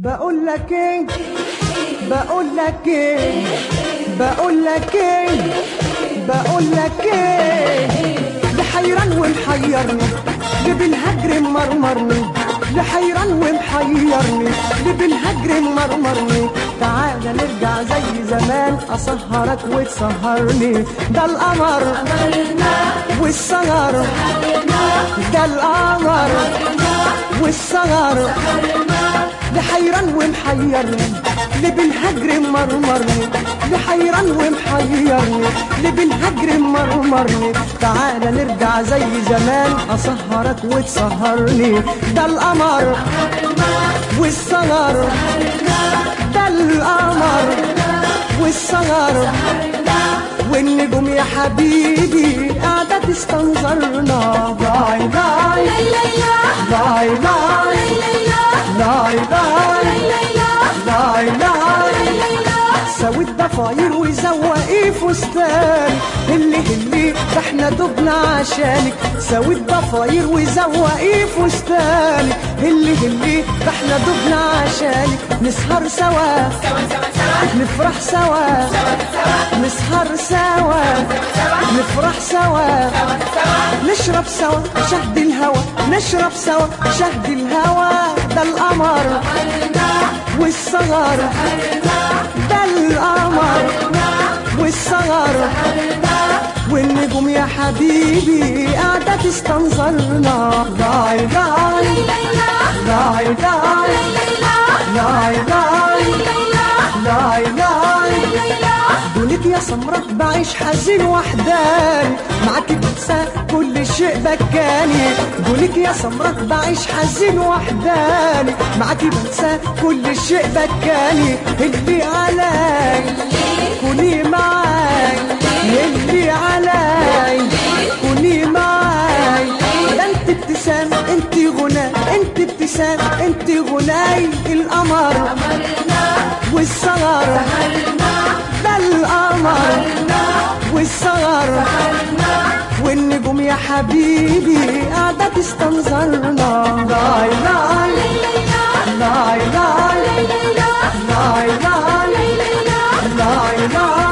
بقول لك ايه بقول لك ايه بقول لك ايه بقول لك ايه لحيران ومحيرني اللي بالهجر مرمرني لحيران ومحيرني اللي بالهجر مرمرني تعالى نرجع زي زمان اسهرك وتسهرني ده القمر والسهر ده القمر والسهر لحيران ومحيرني اللي بالهجر مرمرني لحيران ومحيرني اللي بالهجر مرمرني تعالى نرجع زي زمان اسهرك وتسهرني ده القمر والسهر ده القمر والسهر والنجوم يا حبيبي قاعدة تستنظرنا باي باي باي باي لاي لاي لاي لاي سوي الضفاير وزوقي فستان اللي اللي ده احنا دبنا عشانك سوي الضفاير وزوقي فستان اللي اللي ده احنا دبنا عشانك نسهر سوا نفرح سوا نسهر سوا نفرح سوا نشرب سوا شهد الهوى نشرب سوا شهد الهوى ده القمر والسهر ده القمر والسهر والنجوم يا حبيبي قاعدة تستنظرنا لاي لاي لاي لاي لاي لاي لاي لاي دونك يا سمرة بعيش حزين وحداني معاكي بنسى كل شيء بكاني دونك يا سمرة بعيش حزين وحداني معاكي بنسى كل شيء بكاني اللي علي كوني معاي اللي علي كوني معاي ده انت ابتسام انت غنى انت ابتسام انت غناي القمر والسهر ده القمر والسهر والنجوم يا حبيبي قاعدة تستنظرنا لاي لاي لاي لاي لاي لاي لاي لاي